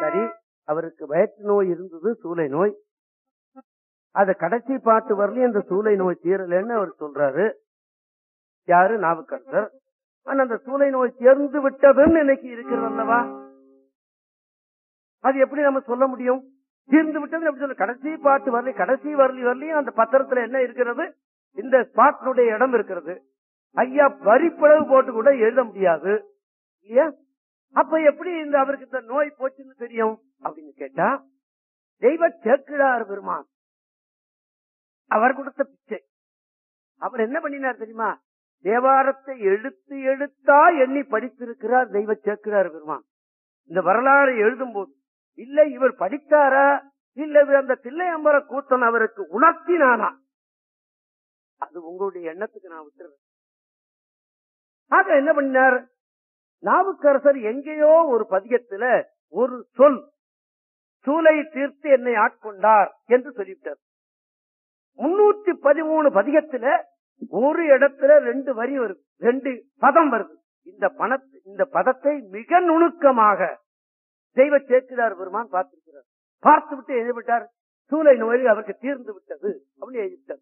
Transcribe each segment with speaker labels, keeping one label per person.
Speaker 1: சரி அவருக்கு வயிற்று நோய் இருந்தது சூளை நோய் அத கடைசி பாட்டு வரலையும் அந்த சூளை நோய் தீரலன்னு அவர் சொல்றாரு யாரு நாவுக்கரசர் ஆனா அந்த சூளை நோய் தேர்ந்து விட்டதுன்னு இன்னைக்கு இருக்கிறது அல்லவா அது எப்படி நம்ம சொல்ல முடியும் தீர்ந்து விட்டது எப்படி சொல்ல கடைசி பாட்டு வரல கடைசி வரலி வரலையும் அந்த பத்திரத்துல என்ன இருக்கிறது இந்த ஸ்பாட்டினுடைய இடம் இருக்கிறது ஐயா வரிப்பளவு போட்டு கூட எழுத முடியாது இல்லையா அப்ப எப்படி இந்த அவருக்கு இந்த நோய் போச்சுன்னு தெரியும் அப்படின்னு கேட்டா தெய்வ சேக்கிழார் பெருமான் அவர் கொடுத்த பிச்சை அவர் என்ன பண்ணினார் தெரியுமா தேவாரத்தை எழுத்து எழுத்தா எண்ணி படித்திருக்கிறார் தெய்வ சேக்கிழார் பெருமான் இந்த வரலாறு எழுதும் போது இல்ல இவர் படித்தாரா இல்ல இவர் அந்த தில்லையம்பர கூத்தன் அவருக்கு உணர்த்தினானா அது உங்களுடைய எண்ணத்துக்கு நான் விட்டுறேன் ஆக என்ன பண்ணினார் நாவுக்கரசர் எங்கேயோ ஒரு பதிகத்துல ஒரு சொல் சூலை தீர்த்து என்னை ஆட்கொண்டார் என்று சொல்லிவிட்டார் முன்னூத்தி பதிமூணு பதிகத்துல ஒரு இடத்துல ரெண்டு வரி வருது ரெண்டு பதம் வருது இந்த பணத்தை இந்த பதத்தை மிக நுணுக்கமாக தெய்வ சேக்கிரார் பெருமான் பார்த்திருக்கிறார் பார்த்து விட்டு எழுதிவிட்டார் சூளை நோய் அவருக்கு தீர்ந்து விட்டது அப்படின்னு எழுதிவிட்டார்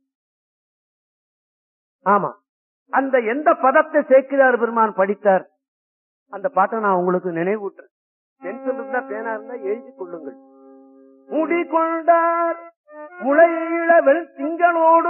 Speaker 1: ஆமா அந்த எந்த பதத்தை சேக்கிரார் பெருமான் படித்தார் அந்த பாட்டை நான் உங்களுக்கு நினைவூட்டுறேன் பென்சில் இருந்தா பேனா இருந்தா எழுதி கொள்ளுங்கள் மூடிக்கொண்டார் முளையிழவல் திங்களோடு